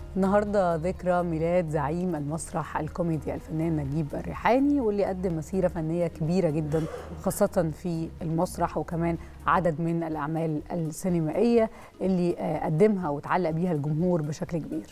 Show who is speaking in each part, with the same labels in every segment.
Speaker 1: النهارده ذكرى ميلاد زعيم المسرح الكوميدي الفنان نجيب الريحاني واللي قدم مسيره فنيه كبيره جدا خاصه في المسرح وكمان عدد من الاعمال السينمائيه اللي آه، قدمها وتعلق بيها الجمهور بشكل كبير.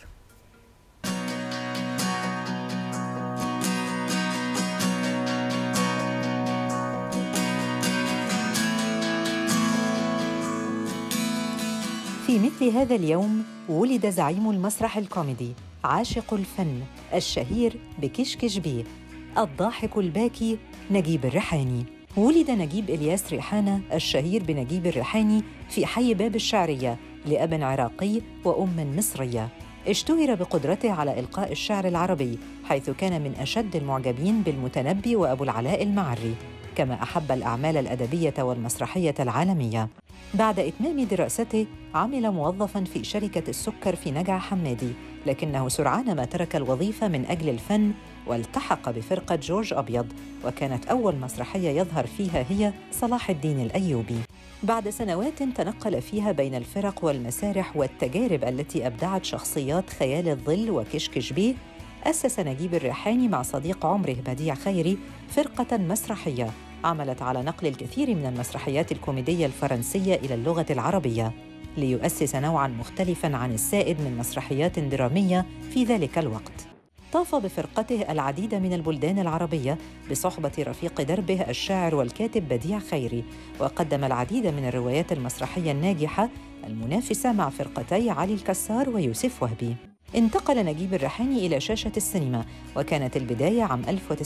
Speaker 2: في مثل هذا اليوم ولد زعيم المسرح الكوميدي عاشق الفن الشهير بكشكش بيه الضاحك الباكي نجيب الريحاني ولد نجيب إلياس ريحانة الشهير بنجيب الريحاني في حي باب الشعرية لأب عراقي وأم مصرية اشتهر بقدرته على إلقاء الشعر العربي حيث كان من أشد المعجبين بالمتنبي وأبو العلاء المعري كما أحب الأعمال الأدبية والمسرحية العالمية بعد إتمام دراسته عمل موظفاً في شركة السكر في نجع حمادي لكنه سرعان ما ترك الوظيفة من أجل الفن والتحق بفرقة جورج أبيض وكانت أول مسرحية يظهر فيها هي صلاح الدين الأيوبي بعد سنوات تنقل فيها بين الفرق والمسارح والتجارب التي أبدعت شخصيات خيال الظل وكشكش بيه أسس نجيب الريحاني مع صديق عمره بديع خيري فرقة مسرحية عملت على نقل الكثير من المسرحيات الكوميدية الفرنسية إلى اللغة العربية ليؤسس نوعاً مختلفاً عن السائد من مسرحيات درامية في ذلك الوقت. طاف بفرقته العديد من البلدان العربية بصحبة رفيق دربه الشاعر والكاتب بديع خيري، وقدم العديد من الروايات المسرحية الناجحة المنافسة مع فرقتي علي الكسار ويوسف وهبي. انتقل نجيب الريحاني إلى شاشة السينما وكانت البداية عام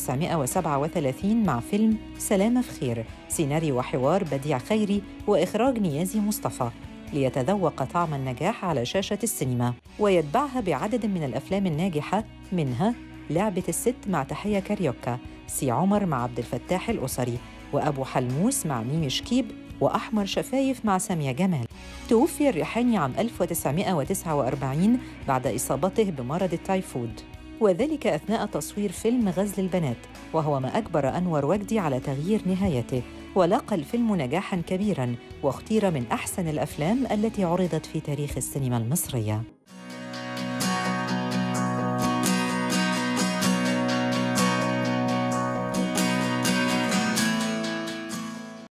Speaker 2: 1937 مع فيلم سلامة في خير سيناريو وحوار بديع خيري وإخراج نيازي مصطفى ليتذوق طعم النجاح على شاشة السينما ويتبعها بعدد من الأفلام الناجحة منها لعبة الست مع تحية كاريوكا سي عمر مع عبد الفتاح الأسري وأبو حلموس مع ميمي شكيب وأحمر شفايف مع سامية جمال توفي الريحاني عام 1949 بعد إصابته بمرض التايفود وذلك أثناء تصوير فيلم غزل البنات وهو ما أجبر أنور وجدي على تغيير نهايته ولاقى الفيلم نجاحاً كبيراً واختير من أحسن الأفلام التي عرضت في تاريخ السينما المصرية